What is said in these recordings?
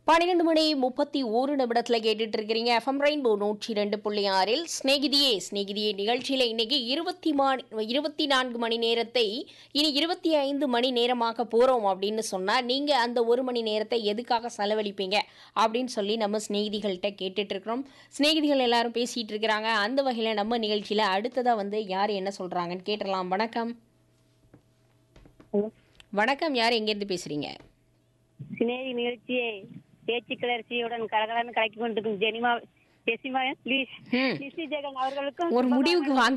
பன்னிரெண்டு மணி முப்பத்தி ஒரு நிமிடத்தில் கேட்டுட்டு இருக்கிறீங்க எஃப்எம் ரெயின்போ நூற்றி ரெண்டு புள்ளி ஆறில் ஸ்நேகிதியே ஸ்நேகிதியே நிகழ்ச்சியில் இன்னைக்கு இருபத்தி மணி இருபத்தி நான்கு மணி நேரத்தை இனி இருபத்தி ஐந்து மணி நேரமாக்க போகிறோம் அப்படின்னு சொன்னால் நீங்கள் அந்த ஒரு மணி நேரத்தை எதுக்காக செலவழிப்பீங்க அப்படின்னு சொல்லி நம்ம ஸ்நேகிதிகள்கிட்ட கேட்டுட்டு இருக்கிறோம் ஸ்நேகிதிகள் எல்லாரும் பேசிகிட்டு இருக்கிறாங்க அந்த வகையில் நம்ம நிகழ்ச்சியில் அடுத்ததாக வந்து யார் என்ன சொல்கிறாங்கன்னு கேட்டுடலாம் வணக்கம் வணக்கம் யார் எங்கேருந்து பேசுகிறீங்க சினேகி நிகழ்ச்சியை பேச்சு கிளர்ச்சியுடன் கலகலன்னு கலக்கி கொண்டிருக்கும் ஜெனிமா ஜெசிமா லீஸ் ம். லிசி ஜெகன் அவர்களுக்கும் ஒரு முடிவுக்கு வாங்க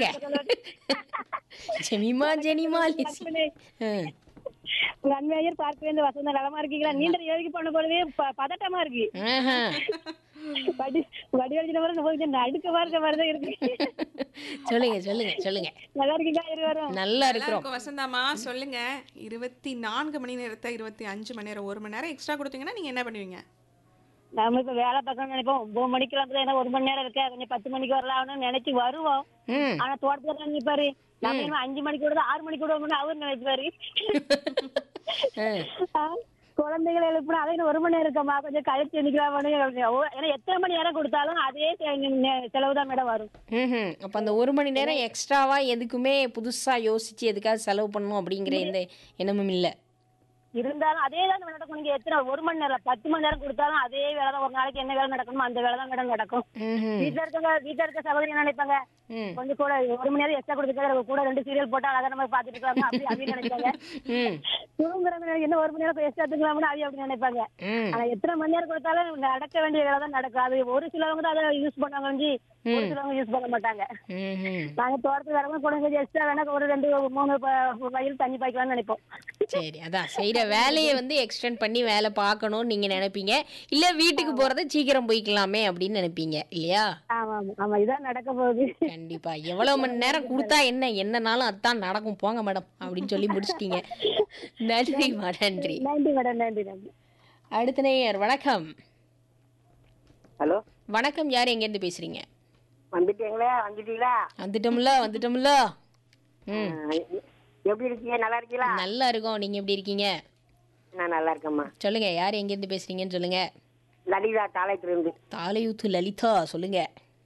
ஜெமிமா ஜெனிமா லிசி ம். உங்க அண்மையர் பார்க்கவே இந்த வசந்த நலமா இருக்கீங்களா நீண்ட யோகி பண்ண போலவே ப- பதட்டமா இருக்கு ஆஹா. வடி வடிவடின மாதிரி நமக்கு நடுக்கமா இருக்க மாதிரிதான் இருக்கு சொல்லுங்க சொல்லுங்க சொல்லுங்க நல்லா இருக்கீங்களா இரு வரும் நல்லா நல்லா இருக்கிறோம் இருக்கும் வசந்தாமா சொல்லுங்க இருபத்தி நான்கு மணி நேரத்தை இருபத்தி அஞ்சு மணி நேரம் ஒரு மணி நேரம் எக்ஸ்ட்ரா கொடுத்தீங்கன்னா நீங்க என்ன பண்ணுவீங்க நம்ம இப்ப வேலை பார்க்கணும்னு நினைப்போம் ஒன்பது மணிக்கு வந்து ஏன்னா ஒரு மணி நேரம் இருக்கா கொஞ்சம் பத்து மணிக்கு வரலாம்னு நினைச்சு வருவோம் ம் ஆனா தோட்டத்துல நினைப்பாரு நம்ம இன்னும் அஞ்சு மணிக்கு விடுறது ஆறு மணிக்கு விடுவோம்னு அவரு நினைப்பாரு ம். ஆ, குழந்தைகளை எழுப்பினா அதை இன்னும் ஒரு மணி நேரம் இருக்கமா கொஞ்சம் கழிச்சு நிக்கலாமான்னு ஏன்னா எத்தனை மணி நேரம் கொடுத்தாலும் அதே செலவு தான் மேடம் வரும் ம்ஹும். அப்ப அந்த ஒரு மணி நேரம் எக்ஸ்ட்ராவா எதுக்குமே புதுசா யோசிச்சு எதுக்காவது செலவு பண்ணணும் அப்படிங்கிற எந்த எண்ணமும் இல்ல இருந்தாலும் அதே தான் நடக்கும் நீங்க எத்தனை ஒரு மணி நேரம் பத்து மணி நேரம் கொடுத்தாலும் அதே வேலை தான் ஒரு நாளைக்கு என்ன வேலை நடக்கணுமோ அந்த வேலை தான் மேடம் நடக்கும் ம்ஹும். வீட்டுல இருக்கவங்க வீட்டுல இருக்க சகோதரி என்ன நினைப்பாங்க ம். கொஞ்சம் கூட ஒரு மணி நேரம் எக்ஸ்ட்ரா கொடுத்துருக்காங்க கூட ரெண்டு சீரியல் போட்டா அழகா நம்ம பாத்துட்டு இருக்காங்க அப்படி அப்படி நினைப்பாங்க ம். தூங்குறவங்க என்ன ஒரு மணி நேரம் எக்ஸ்ட்ரா தூங்கலாம்னு அவி அப்படி நினைப்பாங்க ம். ஆனா எத்தனை மணி நேரம் கொடுத்தாலும் நடக்க வேண்டிய வேலை தான் நடக்கும் அது ஒரு சிலவங்க தான் அதை யூஸ் பண்ணுவாங்க ஒழிஞ்சு ஒரு சிலவங்க யூஸ் பண்ண மாட்டாங்க ம்ஹும். நாங்க தோட்டத்துக்கு வரவங்க கூட கொஞ்சம் எக்ஸ்ட்ரா வேணா ஒரு ரெண்டு மூணு ப- வயல் தண்ணி பாய்க்கலாம்னு நினைப்போம் சரி அதான் செய்யற வேலையை வந்து எக்ஸ்டெண்ட் பண்ணி வேலை பார்க்கணும்னு நீங்க நினைப்பீங்க இல்ல வீட்டுக்கு போறத சீக்கிரம் போய்க்கலாமே அப்படின்னு நினைப்பீங்க இல்லையா ஆமா ஆமா ஆமா இதான் நடக்க போகுது கண்டிப்பா எவ்வளவு மணி நேரம் கொடுத்தா என்ன என்னனாலும் அதான் நடக்கும் போங்க மேடம் அப்படின்னு சொல்லி முடிச்சிட்டீங்க நன்றிம்மா நன்றி நன்றி மேடம் நன்றி நன்றி அடுத்த நேயர் வணக்கம் ஹலோ வணக்கம் யார் எங்கேருந்து பேசுறீங்க வந்துட்டீங்களா வந்துட்டீங்களா வந்துட்டோம்ல வந்துட்டோம்ல ம் எப்படி இருக்கீங்க நல்லா இருக்கீங்களா நல்லா இருக்கோம் நீங்க எப்படி இருக்கீங்க நான் நல்லா இருக்கேம்மா சொல்லுங்க யார் எங்கேருந்து பேசுறீங்கன்னு சொல்லுங்க லலிதா தாளையத்துல இருந்து தாலையூத்து லலிதா சொல்லுங்க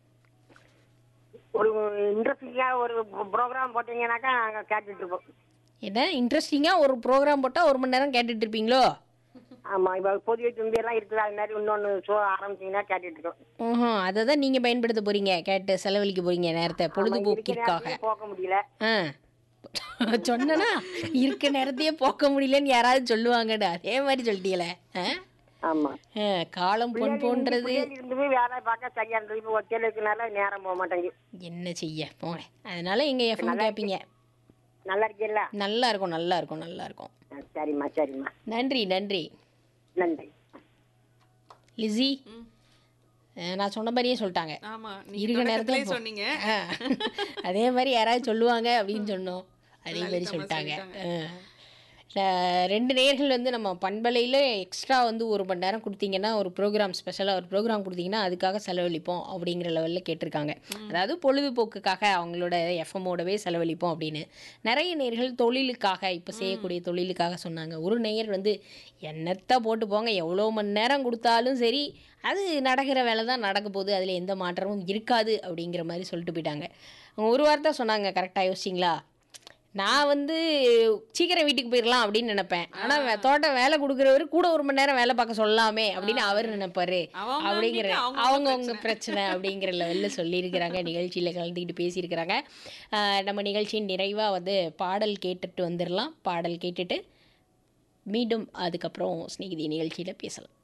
ஒரு இன்ட்ரெஸ்டிங்கா ஒரு ப்ரோக்ராம் போட்டீங்கன்னாக்கா நாங்க கேட்டுட்டு இருப்போம் என்ன இன்ட்ரெஸ்டிங்கா ஒரு ப்ரோக்ராம் போட்டா ஒரு மணி நேரம் கேட்டுட்டு இருப்பீங்களோ ஆமா இப்ப பொதிய தும்பி எல்லாம் இருக்குல்ல அது மாதிரி இன்னொன்னு ஷோ ஆரம்பிச்சீங்கன்னா கேட்டுட்டு இருக்கோம் ம்ஹும். அதை தான் நீங்க பயன்படுத்த போறீங்க கேட்டு செலவழிக்க போறீங்க நேரத்தை பொழுதுபோக்கிற்காக நேரத்தையும் போக்க முடியல ஆ சொன்னனா இருக்க நேரத்தையே போக்க முடியலன்னு யாராவது சொல்லுவாங்கன்னு அதே மாதிரி சொல்லிட்டீங்களே ஆ? ஆமா ஆ, காலம் பொன் போன்றது பிள்ளைங்க இருந்து வேலை பார்க்க சரியா இருந்தது இப்போ ஒத்தையில இருக்கனால நேரம் போக மாட்டேங்குது என்ன செய்ய போங்க அதனால எங்க எஃப்எம் கேட்பீங்க நல்லா இருக்கீங்களா நல்லா இருக்கும் நல்லா இருக்கும் நல்லா இருக்கும் ஆ, சரிம்மா சரிம்மா நன்றி நன்றி நன்றி லிஸி அஹ், நான் சொன்ன மாதிரியே சொல்லிட்டாங்க ஆமா இருக்க நீங்க நேரத்துல தொடக்கத்திலே போ- சொன்னீங்க ஆ. அதே மாதிரி யாராவது சொல்லுவாங்க அப்படின்னு சொன்னோம் அதே மாதிரி லலிதா சொல்லிட்டாங்க சொல்லிட்டாங்க. ஆ. ல- ரெண்டு நேர்கள் வந்து நம்ம பண்பலையில் எக்ஸ்ட்ரா வந்து ஒரு மணி நேரம் கொடுத்தீங்கன்னா ஒரு ப்ரோக்ராம் ஸ்பெஷலாக ஒரு ப்ரோக்ராம் கொடுத்தீங்கன்னா அதுக்காக செலவழிப்போம் அப்படிங்கிற லெவலில் கேட்டிருக்காங்க அதாவது பொழுதுபோக்குக்காக அவங்களோட எஃப்எம்மோடவே செலவழிப்போம் அப்படின்னு நிறைய நேர்கள் தொழிலுக்காக இப்போ செய்யக்கூடிய தொழிலுக்காக சொன்னாங்க ஒரு நேயர் வந்து என்னத்தை போட்டு போங்க எவ்வளோ மணி நேரம் கொடுத்தாலும் சரி அது நடக்கிற வேலை தான் நடக்க போகுது அதில் எந்த மாற்றமும் இருக்காது அப்படிங்கிற மாதிரி சொல்லிட்டு போயிட்டாங்க அவங்க ஒரு வார்த்தை சொன்னாங்க கரெக்டாக யோசிச்சிங்களா நான் வந்து சீக்கிரம் வீட்டுக்கு போயிடலாம் அப்படின்னு நினைப்பேன் ஆனா வே- தோட்டம் வேலை கொடுக்குறவர் கூட ஒரு மணி நேரம் வேலை பார்க்க சொல்லாமே அப்படின்னு அவர் நினைப்பாரு அவங்க அப்படிங்கிற வீட்டுல அவங்கவங்க அவங்கவுங்க பிரச்சனை அப்படிங்கிற லெவலில் சொல்லியிருக்கிறாங்க நிகழ்ச்சியில் கலந்துக்கிட்டு பேசியிருக்கிறாங்க ஆஹ் நம்ம நிகழ்ச்சியின் நிறைவாக வந்து பாடல் கேட்டுட்டு வந்துடலாம் பாடல் கேட்டுட்டு மீண்டும் அதுக்கப்புறம் ஸ்நேகிதி நிகழ்ச்சியில் பேசலாம்